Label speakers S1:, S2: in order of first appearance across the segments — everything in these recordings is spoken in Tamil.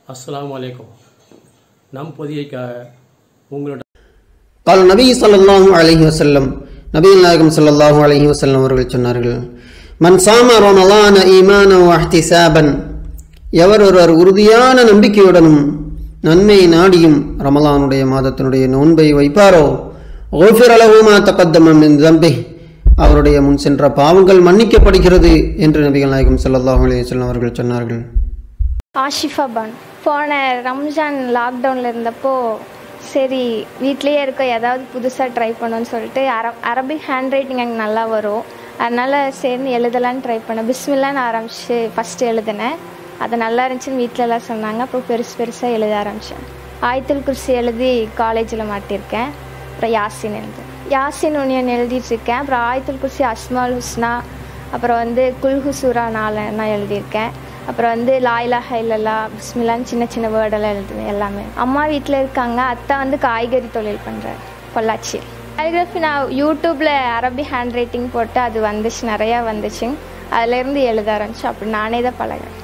S1: அஸ்ஸலாமு அலைக்கும் நம் பொதியைக்காக உங்களோட
S2: قال النبي صلى الله عليه وسلم நபிகள் நாயகம் ஸல்லல்லாஹு அலைஹி வஸல்லம் அவர்கள் சொன்னார்கள் மன் சாம ரமலான ஈமான வஹ்திசாபன் எவர் ஒருவர் உறுதியான நம்பிக்கையுடனும் நன்மை நாடியும் ரமலானுடைய மாதத்தினுடைய நோன்பை வைப்பாரோ ஓஃபிர் அளவுமா தக்கத்தம மின் தம்பி அவருடைய முன் சென்ற பாவங்கள் மன்னிக்கப்படுகிறது என்று நபிகள் நாயகம் ஸல்லல்லாஹு அலைஹி வஸல்லம் அவர்கள் சொன்னார்கள்
S3: ஆஷிஃபா பான் போன ரம்ஜான் லாக்டவுனில் இருந்தப்போ சரி வீட்லேயே இருக்க ஏதாவது புதுசாக ட்ரை பண்ணணும்னு சொல்லிட்டு அர அரபிக் ஹேண்ட் ரைட்டிங் எனக்கு நல்லா வரும் அதனால் சேர்ந்து எழுதலான்னு ட்ரை பண்ணேன் பிஸ்மில்லான்னு ஆரம்பிச்சு ஃபஸ்ட்டு எழுதினேன் அது நல்லா இருந்துச்சுன்னு வீட்டில் எல்லாம் சொன்னாங்க அப்புறம் பெருசு பெருசாக எழுத ஆரம்பித்தேன் ஆயத்துல் குர்சி எழுதி காலேஜில் மாட்டியிருக்கேன் அப்புறம் யாசின் எழுது யாசின் யூனியன் எழுதிட்டுருக்கேன் அப்புறம் ஆயத்துல் குர்சி அஸ்மால் ஹுஸ்னா அப்புறம் வந்து குல்ஹுசூரா நாலு நான் எழுதியிருக்கேன் அப்புறம் வந்து லாயிலா ஹைலல்லா பிஸ்மில்லான்னு சின்ன சின்ன வேர்டெல்லாம் எழுதுவேன் எல்லாமே அம்மா வீட்டில் இருக்காங்க அத்தா வந்து காய்கறி தொழில் பண்ணுறாரு பொள்ளாச்சி காலிகிராஃபி நான் யூடியூப்பில் அரபி ஹேண்ட் ரைட்டிங் போட்டு அது வந்துச்சு நிறையா வந்துச்சு அதுலேருந்து எழுத ஆரம்பிச்சு அப்படி நானே தான் பழகிறேன்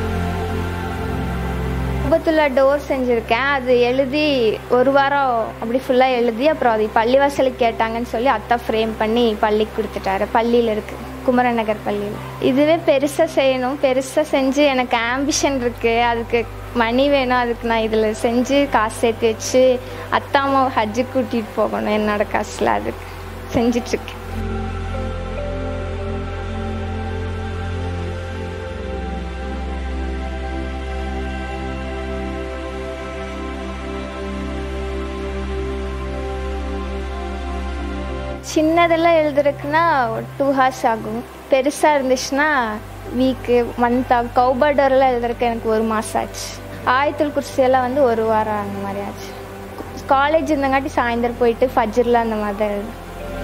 S3: குபத்துள்ள டோர் செஞ்சுருக்கேன் அது எழுதி ஒரு வாரம் அப்படி ஃபுல்லாக எழுதி அப்புறம் அது பள்ளிவாசலுக்கு கேட்டாங்கன்னு சொல்லி அத்தா ஃப்ரேம் பண்ணி பள்ளிக்கு கொடுத்துட்டாரு பள்ளியில் இருக்குது குமரன் நகர் பள்ளியில் இதுவே பெருசாக செய்யணும் பெருசாக செஞ்சு எனக்கு ஆம்பிஷன் இருக்குது அதுக்கு மணி வேணும் அதுக்கு நான் இதில் செஞ்சு காசு சேர்த்து வச்சு அத்தா அம்மாவை ஹஜ்ஜுக்கு கூட்டிகிட்டு போகணும் என்னோட காசில் அதுக்கு செஞ்சிட்ருக்கேன் சின்னதெல்லாம் எழுதுறதுக்குன்னா டூ ஹார்ஸ் ஆகும் பெருசாக இருந்துச்சுன்னா வீக்கு மந்த் ஆகும் கவுபர்டர்லாம் எழுதுறதுக்கு எனக்கு ஒரு மாதம் ஆச்சு ஆயத்துல் குர்சியெல்லாம் வந்து ஒரு வாரம் அந்த மாதிரி ஆச்சு காலேஜ் இருந்தங்காட்டி சாயந்தரம் போயிட்டு ஃபஜ்ரில் அந்த மாதிரி தான் எழுதும்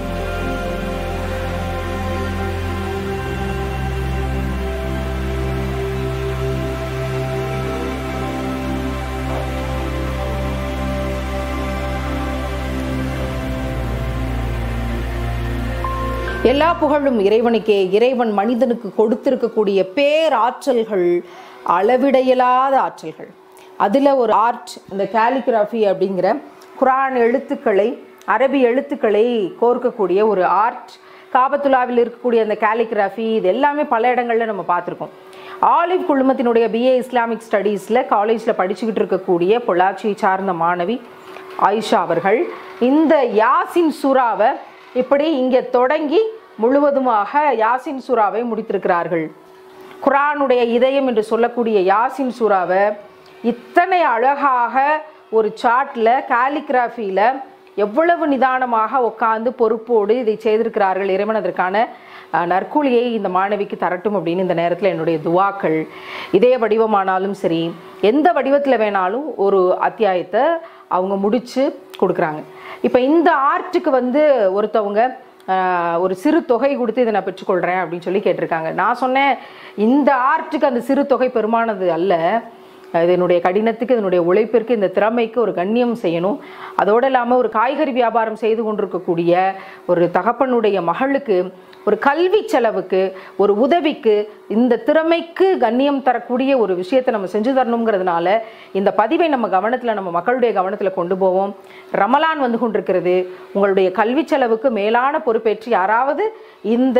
S4: எல்லா புகழும் இறைவனுக்கே இறைவன் மனிதனுக்கு கொடுத்திருக்கக்கூடிய பேராற்றல்கள் அளவிட இயலாத ஆற்றல்கள் அதில் ஒரு ஆர்ட் இந்த கேலிகிராஃபி அப்படிங்கிற குரான் எழுத்துக்களை அரபி எழுத்துக்களை கோர்க்கக்கூடிய ஒரு ஆர்ட் காபத்துலாவில் இருக்கக்கூடிய அந்த கேலிகிராஃபி இது எல்லாமே பல இடங்களில் நம்ம பார்த்துருக்கோம் ஆலிவ் குழுமத்தினுடைய பிஏ இஸ்லாமிக் ஸ்டடீஸில் காலேஜில் படிச்சுக்கிட்டு இருக்கக்கூடிய பொள்ளாச்சியை சார்ந்த மாணவி ஆயிஷா அவர்கள் இந்த யாசின் சூறாவை இப்படி இங்கே தொடங்கி முழுவதுமாக யாசின் சூறாவை முடித்திருக்கிறார்கள் குரானுடைய இதயம் என்று சொல்லக்கூடிய யாசின் சூறாவை இத்தனை அழகாக ஒரு சார்ட்டில் காலிகிராஃபியில் எவ்வளவு நிதானமாக உட்காந்து பொறுப்போடு இதை செய்திருக்கிறார்கள் இறைவன் அதற்கான அஹ், நற்கூலியை இந்த மாணவிக்கு தரட்டும் அப்படின்னு இந்த நேரத்தில் என்னுடைய துவாக்கள் இதே வடிவமானாலும் சரி எந்த வடிவத்தில் வேணாலும் ஒரு அத்தியாயத்தை அவங்க முடித்து கொடுக்குறாங்க இப்போ இந்த ஆர்ட்டுக்கு வந்து ஒருத்தவங்க ஆஹ், ஒரு சிறு தொகை கொடுத்து இதை நான் பெற்றுக்கொள்கிறேன் அப்படின்னு சொல்லி கேட்டிருக்காங்க நான் சொன்னேன் இந்த ஆர்ட்டுக்கு அந்த சிறு தொகை பெருமானது அல்ல இது என்னுடைய கடினத்துக்கு இதனுடைய உழைப்பிற்கு இந்த திறமைக்கு ஒரு கண்ணியம் செய்யணும் அதோடு இல்லாமல் ஒரு காய்கறி வியாபாரம் செய்து கொண்டிருக்கக்கூடிய ஒரு தகப்பனுடைய மகளுக்கு ஒரு கல்வி செலவுக்கு ஒரு உதவிக்கு இந்த திறமைக்கு கண்ணியம் தரக்கூடிய ஒரு விஷயத்தை நம்ம செஞ்சு தரணுங்கிறதுனால இந்த பதிவை நம்ம கவனத்தில் நம்ம மக்களுடைய கவனத்தில் கொண்டு போவோம் ரமலான் வந்து கொண்டிருக்கிறது உங்களுடைய கல்வி செலவுக்கு மேலான பொறுப்பேற்று யாராவது இந்த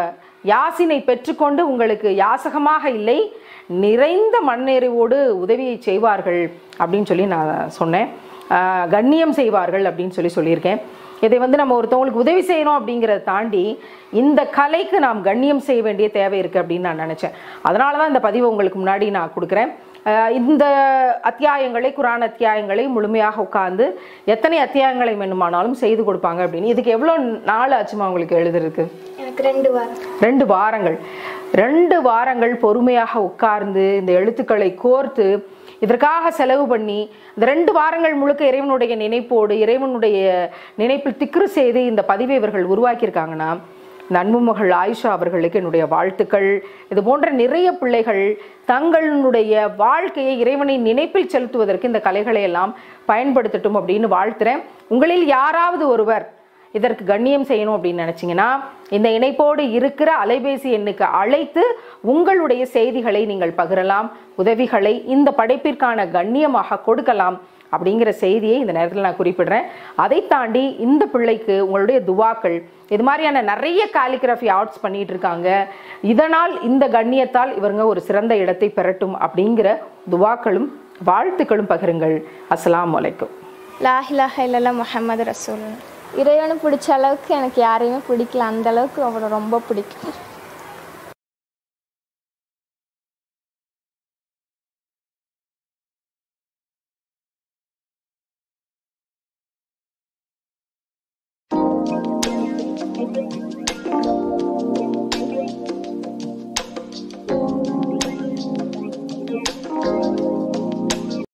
S4: யாசினை பெற்றுக்கொண்டு உங்களுக்கு யாசகமாக இல்லை நிறைந்த மண்ணெறிவோடு உதவியை செய்வார்கள் அப்படின்னு சொல்லி நான் சொன்னேன் ஆஹ் கண்ணியம் செய்வார்கள் அப்படின்னு சொல்லி சொல்லியிருக்கேன் இதை வந்து நம்ம ஒருத்தவங்களுக்கு உதவி செய்யணும் அப்படிங்கிறத தாண்டி இந்த கலைக்கு நாம் கண்ணியம் செய்ய வேண்டிய தேவை இருக்குது அப்படின்னு நான் நினச்சேன் அதனால தான் இந்த பதிவை உங்களுக்கு முன்னாடி நான் கொடுக்குறேன் ஆஹ் இந்த அத்தியாயங்களை குரான் அத்தியாயங்களை முழுமையாக உட்கார்ந்து எத்தனை அத்தியாயங்களை வேணுமானாலும் செய்து கொடுப்பாங்க அப்படின்னு இதுக்கு எவ்வளோ நாள் ஆச்சுமா உங்களுக்கு எழுதுறதுக்கு
S3: எனக்கு ரெண்டு வாரம்
S4: ரெண்டு வாரங்கள் ரெண்டு வாரங்கள் பொறுமையாக உட்கார்ந்து இந்த எழுத்துக்களை கோர்த்து இதற்காக செலவு பண்ணி இந்த ரெண்டு வாரங்கள் முழுக்க இறைவனுடைய நினைப்போடு இறைவனுடைய நினைப்பில் திக்ரு செய்து இந்த பதிவை இவர்கள் உருவாக்கியிருக்காங்கன்னா இந்த அன்புமகள் ஆயிஷா அவர்களுக்கு என்னுடைய வாழ்த்துக்கள் இது போன்ற நிறைய பிள்ளைகள் தங்களுடைய வாழ்க்கையை இறைவனின் நினைப்பில் செலுத்துவதற்கு இந்த கலைகளை எல்லாம் பயன்படுத்தட்டும் அப்படின்னு வாழ்த்துறேன் உங்களில் யாராவது ஒருவர் இதற்கு கண்ணியம் செய்யணும் அப்படின்னு நினச்சிங்கன்னா இந்த இணைப்போடு இருக்கிற அலைபேசி எண்ணுக்கு அழைத்து உங்களுடைய செய்திகளை நீங்கள் பகிரலாம் உதவிகளை இந்த படைப்பிற்கான கண்ணியமாக கொடுக்கலாம் அப்படிங்கிற செய்தியை இந்த நேரத்தில் நான் குறிப்பிடுறேன் அதை தாண்டி இந்த பிள்ளைக்கு உங்களுடைய துவாக்கள் இது மாதிரியான நிறைய காலிகிராஃபி ஆர்ட்ஸ் பண்ணிட்டு இருக்காங்க இதனால் இந்த கண்ணியத்தால் இவங்க ஒரு சிறந்த இடத்தை பெறட்டும் அப்படிங்கிற துவாக்களும் வாழ்த்துக்களும் பகிருங்கள் அஸ்ஸலாமு அலைக்கும்
S3: லாஹிலாஹ இல்லல்லா முஹம்மது ரசூல் இறைவனை பிடிச்ச அளவுக்கு எனக்கு யாரையுமே பிடிக்கல அந்த அளவுக்கு அவரை ரொம்ப பிடிக்கும்
S5: Thank you.